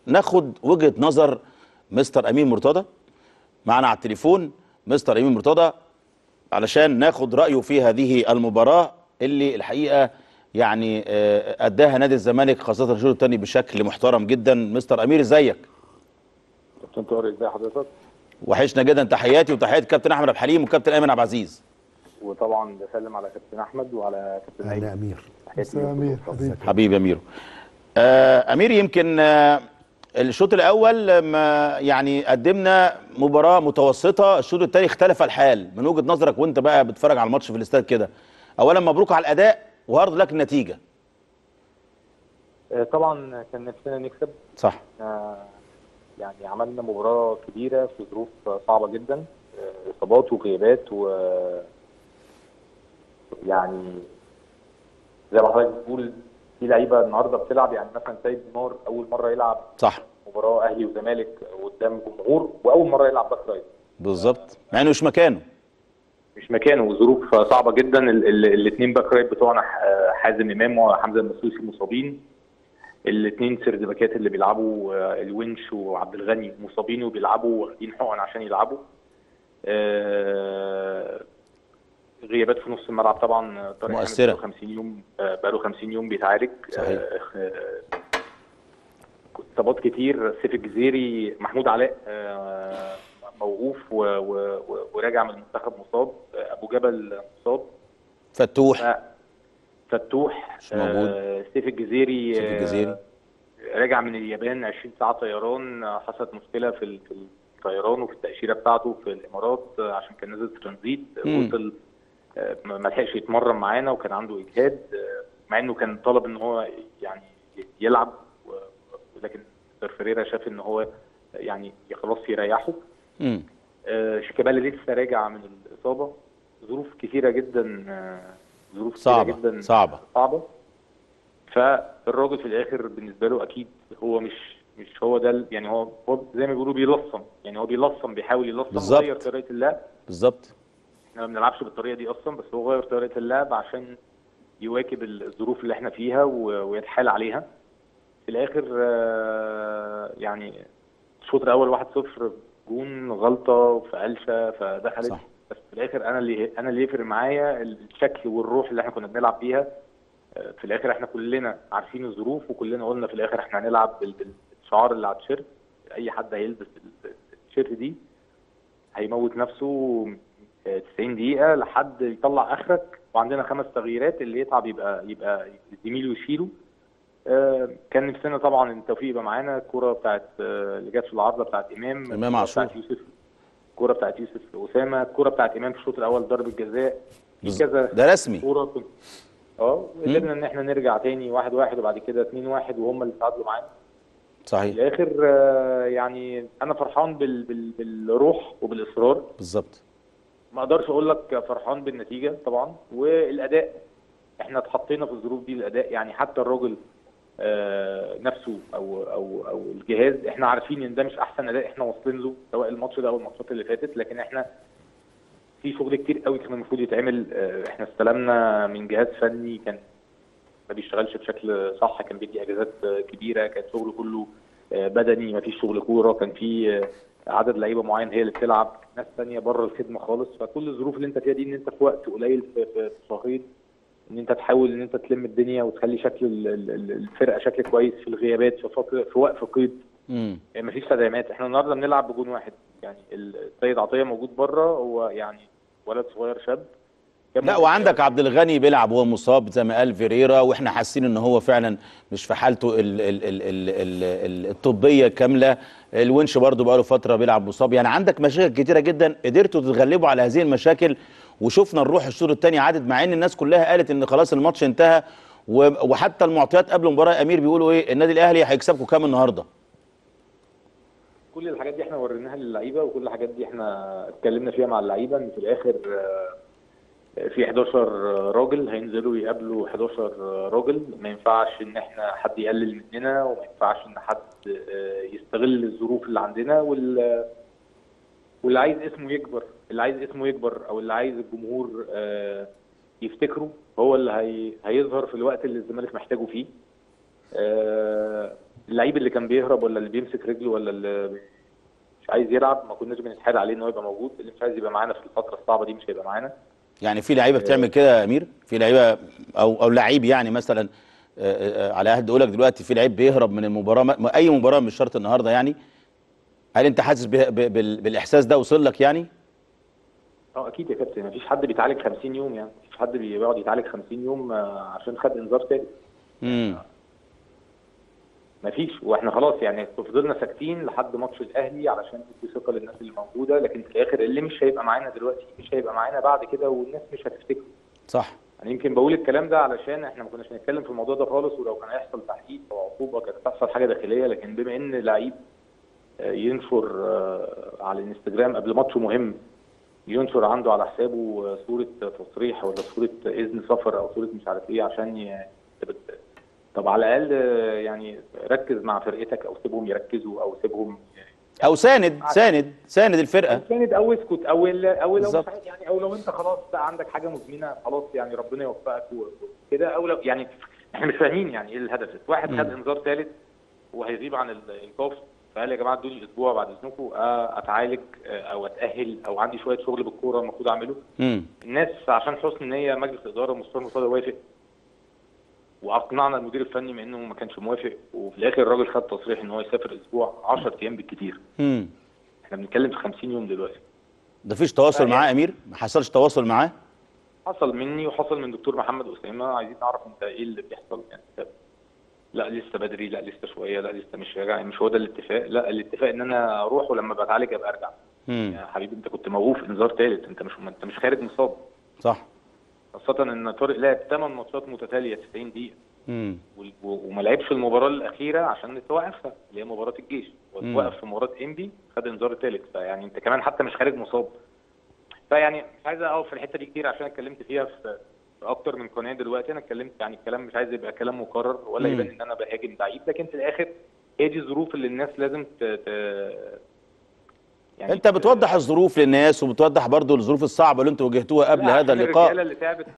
ناخد وجهه نظر مستر امين مرتضى معنا على التليفون مستر امين مرتضى علشان ناخد رايه في هذه المباراه اللي الحقيقه يعني آه، اداها نادي الزمالك خاصه الشوط الثاني بشكل محترم جدا مستر امير ازيك كابتن طارق ازي حضرتك وحشنا جدا تحياتي وتحيات كابتن احمد عبد الحليم وكابتن ايمن عبد العزيز وطبعا بسلم على كابتن احمد وعلى كابتن اهلا ايمن امير تحياتي مساء ليكم. امير حبيبي حبيبي يا اميرو آه امير يمكن آه الشوط الاول ما يعني قدمنا مباراه متوسطه الشوط الثاني اختلف الحال من وجهه نظرك وانت بقى بتتفرج على الماتش في الاستاد كده اولا مبروك على الاداء وهارد لك النتيجه آه، طبعا كان نفسنا نكسب صح آه، يعني عملنا مباراه كبيره في ظروف صعبه جدا آه، اصابات وغيابات و يعني زي ما حضرتك بتقول في لعيبه النهارده بتلعب يعني مثلا سيد نار اول مره يلعب صح مباراه اهلي وزمالك قدام جمهور واول مره يلعب باك رايت بالظبط مع انه مش مكانه مش مكانه وظروف صعبه جدا الاثنين باك رايت بتوعنا ح- حازم امام وحمزه المسوسي مصابين الاثنين سرد باكات اللي بيلعبوا آه، الونش وعبد الغني مصابين وبيلعبوا واخدين حقن عشان يلعبوا آه، غيابات في نص الملعب طبعا طارق حامد مؤثرة. بقاله 50 يوم آه، بقاله 50 يوم بيتعالج صحيح. آه، آه، اصابات كتير سيف الجزيري محمود علاء آه، موقوف و- و- و- وراجع من المنتخب مصاب آه، ابو جبل مصاب فتوح ف- فتوح مش موجود. آه، سيف الجزيري سيف آه، الجزيري. راجع من اليابان 20 ساعه طيران آه، حصلت مشكله في ال- في الطيران وفي التاشيره بتاعته في الامارات آه، عشان كان نازل ترانزيت آه، مم. وصل آه، ما ما لحقش يتمرن معانا وكان عنده اجهاد آه، مع انه كان طلب ان هو يعني يلعب و- ولكن مستر فريرا شاف ان هو يعني خلاص يريحه امم آه، شيكابالا لسه راجع من الاصابه ظروف كثيره جدا آه، ظروف كتيرة صعبه جدا صعبه صعبه فالراجل في الاخر بالنسبه له اكيد هو مش مش هو ده ال- يعني هو هو زي ما بيقولوا بيلصم يعني هو بيلصم بيحاول يلصم بالظبط. ويغير طريقه اللعب بالظبط احنا ما بنلعبش بالطريقه دي اصلا بس هو غير طريقه اللعب عشان يواكب الظروف اللي احنا فيها و- ويتحايل عليها في الاخر آه، يعني الشوط الاول 1-0 جون غلطه في قلشه فدخلت صح. بس في الاخر انا اللي انا اللي يفرق معايا الشكل والروح اللي احنا كنا بنلعب بيها آه، في الاخر احنا كلنا عارفين الظروف وكلنا قلنا في الاخر احنا هنلعب بال- بالشعار اللي على التيشيرت اي حد هيلبس ال- التيشيرت دي هيموت نفسه آه، 90 دقيقة لحد يطلع اخرك وعندنا خمس تغييرات اللي يتعب يبقى يبقى زميله يشيله آه، كان نفسنا طبعا التوفيق يبقى معانا الكرة بتاعت آه، اللي جت في العارضة بتاعت امام إمام الكرة عاشور. بتاعت يوسف الكرة بتاعت يوسف اسامة الكرة بتاعت امام في الشوط الاول ضربة جزاء في بز- كذا ده رسمي كوره كنت اه قدرنا ان احنا نرجع تاني واحد واحد وبعد كده اتنين واحد وهم اللي تعادلوا معانا في صحيح الاخر آه، يعني انا فرحان بال... بال... بالروح وبالاصرار بالظبط ما اقدرش اقول لك فرحان بالنتيجه طبعا والاداء احنا اتحطينا في الظروف دي الاداء يعني حتى الراجل آه، نفسه او او او الجهاز احنا عارفين ان ده مش احسن اداء احنا واصلين له سواء الماتش ده او الماتشات اللي فاتت لكن احنا في شغل كتير قوي كان المفروض يتعمل آه، احنا استلمنا من جهاز فني كان ما بيشتغلش بشكل صح كان بيدي اجازات آه، كبيره كان شغله كله آه، بدني ما فيش شغل كوره كان في آه، عدد لعيبه معين هي اللي بتلعب ناس تانية بره الخدمه خالص فكل الظروف اللي انت فيها دي ان انت في وقت قليل في في في شهرين ان انت تحاول ان انت تلم الدنيا وتخلي شكل ال- ال- ال- الفرقه شكل كويس في الغيابات في فتره في وقف قيد امم يعني مفيش تدعيمات احنا النهارده بنلعب بجون واحد يعني السيد عطيه موجود بره هو يعني ولد صغير شاب كان لا ممكن- وعندك عبد الغني بيلعب وهو مصاب زي ما قال فيريرا واحنا حاسين ان هو فعلا مش في حالته ال ال ال ال ال ال الطبيه كامله الونش برضه بقاله فتره بيلعب مصاب يعني عندك مشاكل كتيره جدا قدرتوا تتغلبوا على هذه المشاكل وشفنا الروح الشوط الثاني عدد مع ان الناس كلها قالت ان خلاص الماتش انتهى و- وحتى المعطيات قبل المباراه يا امير بيقولوا ايه النادي الاهلي هيكسبكم كام النهارده كل الحاجات دي احنا وريناها للعيبه وكل الحاجات دي احنا اتكلمنا فيها مع اللعيبه ان في الاخر آه، في 11 راجل هينزلوا يقابلوا 11 راجل ما ينفعش ان احنا حد يقلل مننا وما ينفعش ان حد آه، يستغل الظروف اللي عندنا وال واللي عايز اسمه يكبر اللي عايز اسمه يكبر او اللي عايز الجمهور آه، يفتكره هو اللي هي... هيظهر في الوقت اللي الزمالك محتاجه فيه آه، اللعيب اللي كان بيهرب ولا اللي بيمسك رجله ولا اللي مش عايز يلعب ما كناش بنتحايل عليه ان هو يبقى موجود اللي مش عايز يبقى معانا في الفتره الصعبه دي مش هيبقى معانا يعني في لعيبه بتعمل كده يا امير في لعيبه او او لعيب يعني مثلا آه، آه، على عهد اقول لك دلوقتي في لعيب بيهرب من المباراه ما- اي مباراه مش شرط النهارده يعني هل انت حاسس به- ب- بال- بالاحساس ده وصل لك يعني اه اكيد يا كابتن مفيش حد بيتعالج 50 يوم يعني مفيش حد بيقعد يتعالج 50 يوم آه، عشان خد انذار تاني امم مفيش واحنا خلاص يعني فضلنا ساكتين لحد ماتش الاهلي علشان ندي ثقه للناس اللي موجوده لكن في الاخر اللي مش هيبقى معانا دلوقتي مش هيبقى معانا بعد كده والناس مش هتفتكره صح انا يمكن بقول الكلام ده علشان احنا ما كناش بنتكلم في الموضوع ده خالص ولو كان هيحصل تحقيق او عقوبه كانت هتحصل حاجه داخليه لكن بما ان لعيب آه، ينشر آه، على الانستجرام قبل ماتش مهم ينشر عنده على حسابه آه، صوره تصريح ولا صوره اذن سفر او صوره مش عارف ايه عشان ي... طب- طب على الاقل آه، يعني ركز مع فرقتك او سيبهم يركزوا او سيبهم او ساند ساند ساند الفرقه كانت او اسكت او ال- او لو بالظبط. مش عارف يعني او لو انت خلاص بقى عندك حاجه مزمنه خلاص يعني ربنا يوفقك وكده او لو يعني احنا مش فاهمين يعني ايه الهدف واحد خد انذار ثالث وهيغيب عن الايقاف فقال يا جماعه ادوني اسبوع بعد اذنكم آه، اتعالج آه، او اتاهل او عندي شويه شغل بالكوره المفروض اعمله امم الناس عشان حسن نيه مجلس الاداره ومستشار مرتضى وافق واقنعنا المدير الفني من انه ما كانش موافق وفي الاخر الراجل خد تصريح ان هو يسافر اسبوع 10 ايام بالكتير امم احنا بنتكلم في 50 يوم دلوقتي ده فيش تواصل يعني- معاه يا امير ما حصلش تواصل معاه حصل مني وحصل من دكتور محمد اسامه عايزين نعرف انت ايه اللي بيحصل يعني طب لا لسه بدري لا لسه شويه لا لسه مش راجع مش هو ده الاتفاق لا الاتفاق ان انا اروح ولما بتعالج ابقى ارجع امم يا حبيبي انت كنت موقوف انذار ثالث انت مش انت مش خارج مصاب صح خاصه ان طارق لعب 8 ماتشات متتاليه 90 دقيقه امم وال- و- وما لعبش المباراه الاخيره عشان توقفها اللي هي مباراه الجيش مم. وقف في مباراه انبي خد انذار ثالث فيعني انت كمان حتى مش خارج مصاب فيعني مش عايز اقف في الحته دي كتير عشان اتكلمت فيها في في اكتر من قناه دلوقتي انا اتكلمت يعني الكلام مش عايز يبقى كلام مكرر ولا مم. يبان ان انا بهاجم لعيب لكن في الاخر هي دي الظروف اللي الناس لازم ت... ت... يعني انت بتوضح الظروف للناس وبتوضح برضو الظروف الصعبه اللي انتوا واجهتوها قبل لا، هذا عشان اللقاء الرجاله اللي تعبت